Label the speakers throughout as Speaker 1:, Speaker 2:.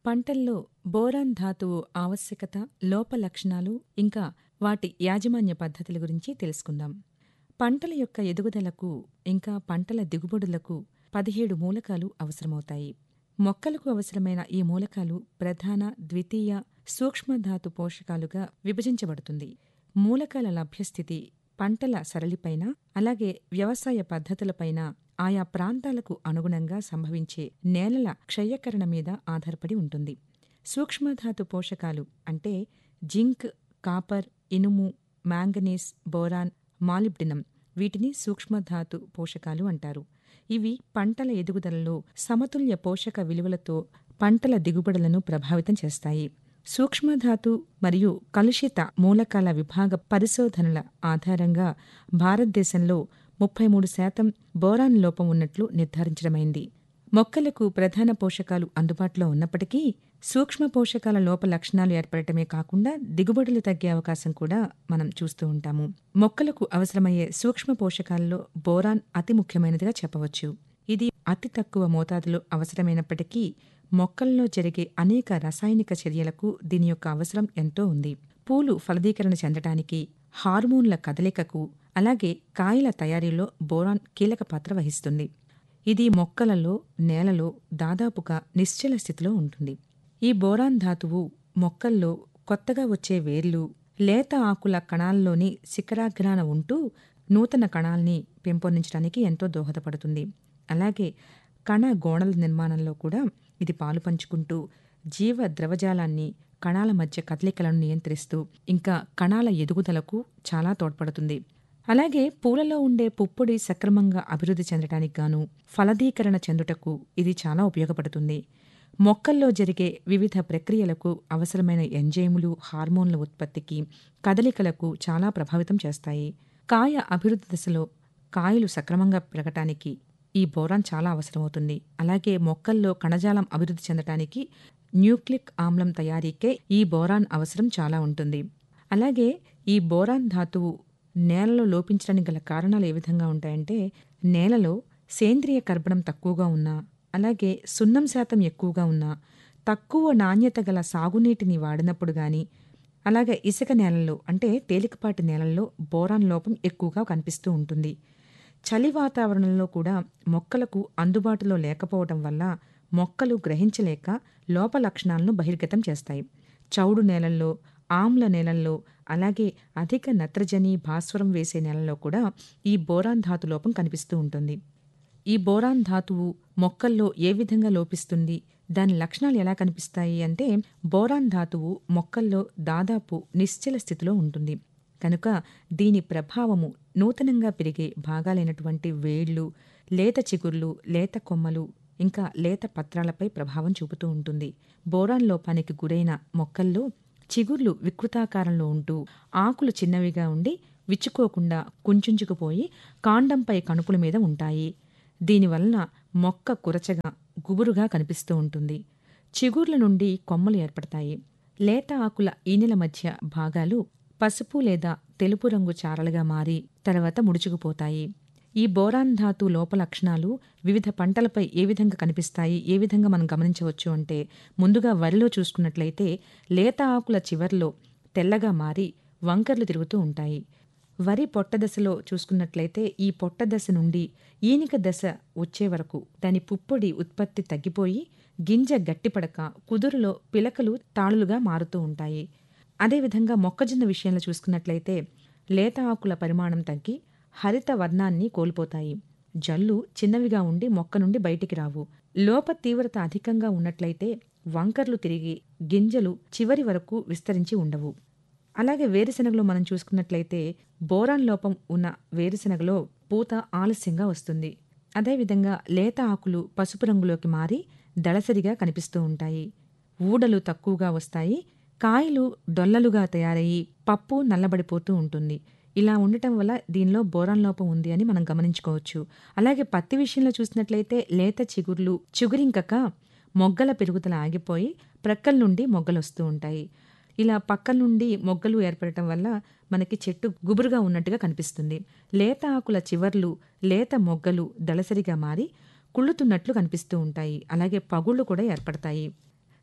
Speaker 1: పంటల్లో బోరాన్ ధాతువు ఆవశ్యకత లోప లక్షణాలు ఇంకా వాటి యాజమాన్య పద్ధతుల గురించి తెలుసుకుందాం పంటల యొక్క ఎదుగుదలకు ఇంకా పంటల దిగుబడులకు పదిహేడు మూలకాలు అవసరమవుతాయి మొక్కలకు అవసరమైన ఈ మూలకాలు ప్రధాన ద్వితీయ సూక్ష్మధాతు పోషకాలుగా విభజించబడుతుంది మూలకాల లభ్యస్థితి పంటల సరళిపైన అలాగే వ్యవసాయ పద్ధతులపైన ఆయా ప్రాంతాలకు అనుగుణంగా సంభవించే నేలల క్షయకరణ మీద ఆధారపడి ఉంటుంది సూక్ష్మధాతు పోషకాలు అంటే జింక్ కాపర్ ఇనుము మ్యాంగనీస్ బోరాన్ మాలిబ్డినం వీటిని సూక్ష్మధాతు పోషకాలు అంటారు ఇవి పంటల ఎదుగుదలలో సమతుల్య పోషక విలువలతో పంటల దిగుబడులను ప్రభావితం చేస్తాయి సూక్ష్మధాతు మరియు కలుషిత మూలకాల విభాగ పరిశోధనల ఆధారంగా భారతదేశంలో ముప్పై మూడు శాతం బోరాన్ లోపం ఉన్నట్లు నిర్ధారించడమైంది మొక్కలకు ప్రధాన పోషకాలు అందుబాటులో ఉన్నప్పటికీ సూక్ష్మ పోషకాల లోప లక్షణాలు ఏర్పడటమే కాకుండా దిగుబడులు తగ్గే అవకాశం కూడా మనం చూస్తూ ఉంటాము మొక్కలకు అవసరమయ్యే సూక్ష్మ పోషకాల్లో బోరాన్ అతి ముఖ్యమైనదిగా చెప్పవచ్చు ఇది అతి తక్కువ మోతాదులో అవసరమైనప్పటికీ మొక్కల్లో జరిగే అనేక రసాయనిక చర్యలకు దీని యొక్క అవసరం ఎంతో ఉంది పూలు ఫలదీకరణ చెందటానికి హార్మోన్ల కదలికకు అలాగే కాయల తయారీలో బోరాన్ కీలక పాత్ర వహిస్తుంది ఇది మొక్కలలో నేలలో దాదాపుగా నిశ్చల స్థితిలో ఉంటుంది ఈ బోరాన్ ధాతువు మొక్కల్లో కొత్తగా వచ్చే వేర్లు లేత ఆకుల కణాల్లోని శిఖరాగ్రాన ఉంటూ నూతన కణాల్ని పెంపొందించడానికి ఎంతో దోహదపడుతుంది అలాగే కణ గోడల నిర్మాణంలో కూడా ఇది పాలు పంచుకుంటూ జీవ ద్రవజాలాన్ని కణాల మధ్య కదలికలను నియంత్రిస్తూ ఇంకా కణాల ఎదుగుదలకు చాలా తోడ్పడుతుంది అలాగే పూలలో ఉండే పుప్పొడి సక్రమంగా అభివృద్ధి చెందటానికి గాను ఫలదీకరణ చెందుటకు ఇది చాలా ఉపయోగపడుతుంది మొక్కల్లో జరిగే వివిధ ప్రక్రియలకు అవసరమైన ఎంజైములు హార్మోన్ల ఉత్పత్తికి కదలికలకు చాలా ప్రభావితం చేస్తాయి కాయ అభివృద్ధి దశలో కాయలు సక్రమంగా పెరగటానికి ఈ బోరాన్ చాలా అవసరమవుతుంది అలాగే మొక్కల్లో కణజాలం అభివృద్ధి చెందటానికి న్యూక్లిక్ ఆమ్లం తయారీకే ఈ బోరాన్ అవసరం చాలా ఉంటుంది అలాగే ఈ బోరాన్ ధాతువు నేలలో లోపించడానికి గల కారణాలు ఏ విధంగా ఉంటాయంటే నేలలో సేంద్రియ కర్బనం తక్కువగా ఉన్నా అలాగే సున్నం శాతం ఎక్కువగా ఉన్నా తక్కువ నాణ్యత గల సాగునీటిని వాడినప్పుడు గాని అలాగే ఇసుక నేలల్లో అంటే తేలికపాటి నేలల్లో బోరాన్ లోపం ఎక్కువగా కనిపిస్తూ ఉంటుంది చలి వాతావరణంలో కూడా మొక్కలకు అందుబాటులో లేకపోవడం వల్ల మొక్కలు గ్రహించలేక లోప లక్షణాలను బహిర్గతం చేస్తాయి చౌడు నేలల్లో ఆమ్ల నేలల్లో అలాగే అధిక నత్రజని భాస్వరం వేసే నేలల్లో కూడా ఈ బోరాన్ ధాతు లోపం కనిపిస్తూ ఉంటుంది ఈ బోరాన్ ధాతువు మొక్కల్లో ఏ విధంగా లోపిస్తుంది దాని లక్షణాలు ఎలా కనిపిస్తాయి అంటే బోరాన్ ధాతువు మొక్కల్లో దాదాపు నిశ్చల స్థితిలో ఉంటుంది కనుక దీని ప్రభావము నూతనంగా పెరిగే భాగాలైనటువంటి వేళ్లు లేత చిగుర్లు లేత కొమ్మలు ఇంకా లేత పత్రాలపై ప్రభావం చూపుతూ ఉంటుంది బోరాన్ లోపానికి గురైన మొక్కల్లో చిగుర్లు వికృతాకారంలో ఉంటూ ఆకులు చిన్నవిగా ఉండి విచ్చుకోకుండా కుంచుంచుకుపోయి కాండంపై కణుపుల మీద ఉంటాయి దీనివలన మొక్క కురచగా గుబురుగా కనిపిస్తూ ఉంటుంది చిగుర్ల నుండి కొమ్మలు ఏర్పడతాయి లేత ఆకుల ఈనెల మధ్య భాగాలు పసుపు లేదా తెలుపు రంగు చారలుగా మారి తర్వాత ముడుచుకుపోతాయి ఈ బోరాన్ ధాతు లోప లక్షణాలు వివిధ పంటలపై ఏ విధంగా కనిపిస్తాయి ఏ విధంగా మనం గమనించవచ్చు అంటే ముందుగా వరిలో చూసుకున్నట్లయితే లేత ఆకుల చివర్లో తెల్లగా మారి వంకర్లు తిరుగుతూ ఉంటాయి వరి పొట్ట దశలో చూసుకున్నట్లయితే ఈ పొట్ట దశ నుండి ఈనిక దశ వచ్చే వరకు దాని పుప్పొడి ఉత్పత్తి తగ్గిపోయి గింజ గట్టిపడక కుదురులో పిలకలు తాళులుగా మారుతూ ఉంటాయి అదేవిధంగా మొక్కజొన్న విషయంలో చూసుకున్నట్లయితే లేత ఆకుల పరిమాణం తగ్గి హరిత వర్ణాన్ని కోల్పోతాయి జల్లు చిన్నవిగా ఉండి మొక్క నుండి బయటికి రావు లోప తీవ్రత అధికంగా ఉన్నట్లయితే వంకర్లు తిరిగి గింజలు చివరి వరకు విస్తరించి ఉండవు అలాగే వేరుశనగలో మనం చూసుకున్నట్లయితే బోరాన్ లోపం ఉన్న వేరుశనగలో పూత ఆలస్యంగా వస్తుంది అదేవిధంగా లేత ఆకులు పసుపు రంగులోకి మారి దళసరిగా కనిపిస్తూ ఉంటాయి ఊడలు తక్కువగా వస్తాయి కాయలు డొల్లలుగా తయారయ్యి పప్పు నల్లబడిపోతూ ఉంటుంది ఇలా ఉండటం వల్ల దీనిలో బోరాన్ లోపం ఉంది అని మనం గమనించుకోవచ్చు అలాగే పత్తి విషయంలో చూసినట్లయితే లేత చిగుర్లు చిగురింకక మొగ్గల పెరుగుదల ఆగిపోయి ప్రక్కల నుండి మొగ్గలు వస్తూ ఉంటాయి ఇలా పక్కల నుండి మొగ్గలు ఏర్పడటం వల్ల మనకి చెట్టు గుబురుగా ఉన్నట్టుగా కనిపిస్తుంది లేత ఆకుల చివర్లు లేత మొగ్గలు దళసరిగా మారి కుళ్ళుతున్నట్లు కనిపిస్తూ ఉంటాయి అలాగే పగుళ్ళు కూడా ఏర్పడతాయి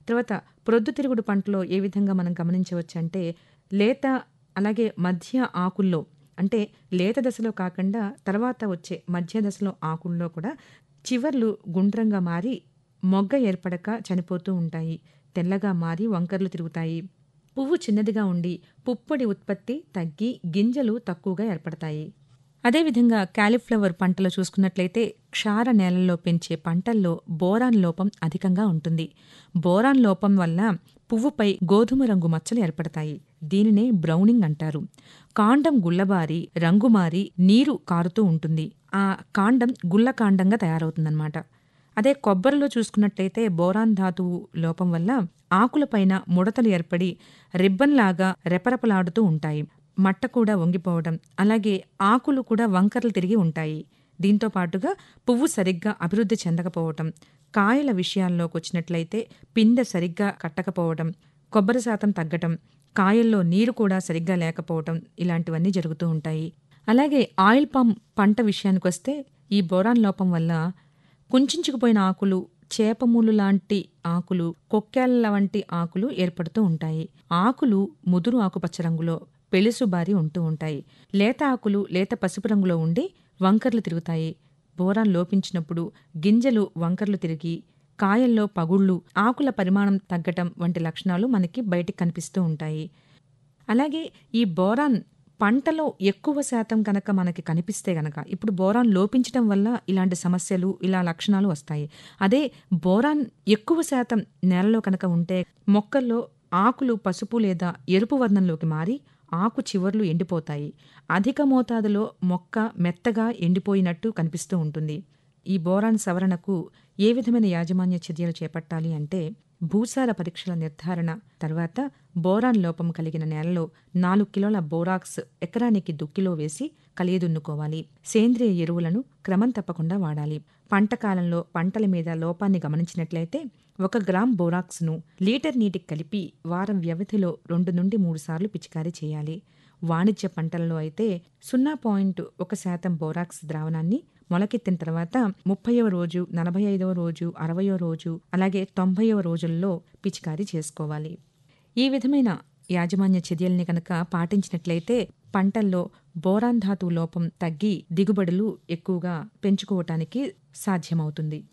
Speaker 1: తర్వాత ప్రొద్దుతిరుగుడు పంటలో ఏ విధంగా మనం గమనించవచ్చు అంటే లేత అలాగే మధ్య ఆకుల్లో అంటే లేత దశలో కాకుండా తర్వాత వచ్చే మధ్య దశలో ఆకుల్లో కూడా చివర్లు గుండ్రంగా మారి మొగ్గ ఏర్పడక చనిపోతూ ఉంటాయి తెల్లగా మారి వంకర్లు తిరుగుతాయి పువ్వు చిన్నదిగా ఉండి పుప్పొడి ఉత్పత్తి తగ్గి గింజలు తక్కువగా ఏర్పడతాయి అదేవిధంగా కాలీఫ్లవర్ పంటలో చూసుకున్నట్లయితే క్షార నేలల్లో పెంచే పంటల్లో బోరాన్ లోపం అధికంగా ఉంటుంది బోరాన్ లోపం వల్ల పువ్వుపై గోధుమ రంగు మచ్చలు ఏర్పడతాయి దీనినే బ్రౌనింగ్ అంటారు కాండం గుల్లబారి రంగుమారి నీరు కారుతూ ఉంటుంది ఆ కాండం గుల్లకాండంగా తయారవుతుందన్నమాట అదే కొబ్బరిలో చూసుకున్నట్లయితే బోరాన్ ధాతువు లోపం వల్ల ఆకులపైన ముడతలు ఏర్పడి రిబ్బన్లాగా రెపరెపలాడుతూ ఉంటాయి మట్ట కూడా వంగిపోవడం అలాగే ఆకులు కూడా వంకర్లు తిరిగి ఉంటాయి దీంతో పాటుగా పువ్వు సరిగ్గా అభివృద్ధి చెందకపోవటం కాయల విషయాల్లోకి వచ్చినట్లయితే పిందె సరిగ్గా కట్టకపోవడం కొబ్బరి శాతం తగ్గటం కాయల్లో నీరు కూడా సరిగ్గా లేకపోవటం ఇలాంటివన్నీ జరుగుతూ ఉంటాయి అలాగే ఆయిల్ పామ్ పంట విషయానికొస్తే ఈ బోరాన్ లోపం వల్ల కుంచుకుపోయిన ఆకులు చేపమూలు లాంటి ఆకులు కొక్కేళ్ల వంటి ఆకులు ఏర్పడుతూ ఉంటాయి ఆకులు ముదురు ఆకుపచ్చ రంగులో పెళుసుబారి ఉంటూ ఉంటాయి లేత ఆకులు లేత పసుపు రంగులో ఉండి వంకర్లు తిరుగుతాయి బోరాన్ లోపించినప్పుడు గింజలు వంకర్లు తిరిగి కాయల్లో పగుళ్ళు ఆకుల పరిమాణం తగ్గటం వంటి లక్షణాలు మనకి బయటికి కనిపిస్తూ ఉంటాయి అలాగే ఈ బోరాన్ పంటలో ఎక్కువ శాతం కనుక మనకి కనిపిస్తే గనక ఇప్పుడు బోరాన్ లోపించడం వల్ల ఇలాంటి సమస్యలు ఇలా లక్షణాలు వస్తాయి అదే బోరాన్ ఎక్కువ శాతం నేలలో కనుక ఉంటే మొక్కల్లో ఆకులు పసుపు లేదా ఎరుపు వర్ణంలోకి మారి ఆకు చివర్లు ఎండిపోతాయి అధిక మోతాదులో మొక్క మెత్తగా ఎండిపోయినట్టు కనిపిస్తూ ఉంటుంది ఈ బోరాన్ సవరణకు ఏ విధమైన యాజమాన్య చర్యలు చేపట్టాలి అంటే భూసార పరీక్షల నిర్ధారణ తర్వాత బోరాన్ లోపం కలిగిన నేలలో నాలుగు కిలోల బోరాక్స్ ఎకరానికి దుక్కిలో వేసి కలియదున్నుకోవాలి సేంద్రియ ఎరువులను క్రమం తప్పకుండా వాడాలి పంట కాలంలో పంటల మీద లోపాన్ని గమనించినట్లయితే ఒక గ్రామ్ బోరాక్స్ను లీటర్ నీటికి కలిపి వారం వ్యవధిలో రెండు నుండి మూడు సార్లు పిచికారీ చేయాలి వాణిజ్య పంటలలో అయితే సున్నా పాయింట్ ఒక శాతం బోరాక్స్ ద్రావణాన్ని మొలకెత్తిన తర్వాత ముప్పైవ రోజు నలభై ఐదవ రోజు అరవయో రోజు అలాగే తొంభైవ రోజుల్లో పిచికారీ చేసుకోవాలి ఈ విధమైన యాజమాన్య చర్యల్ని కనుక పాటించినట్లయితే పంటల్లో బోరాన్ ధాతువు లోపం తగ్గి దిగుబడులు ఎక్కువగా పెంచుకోవటానికి సాధ్యమవుతుంది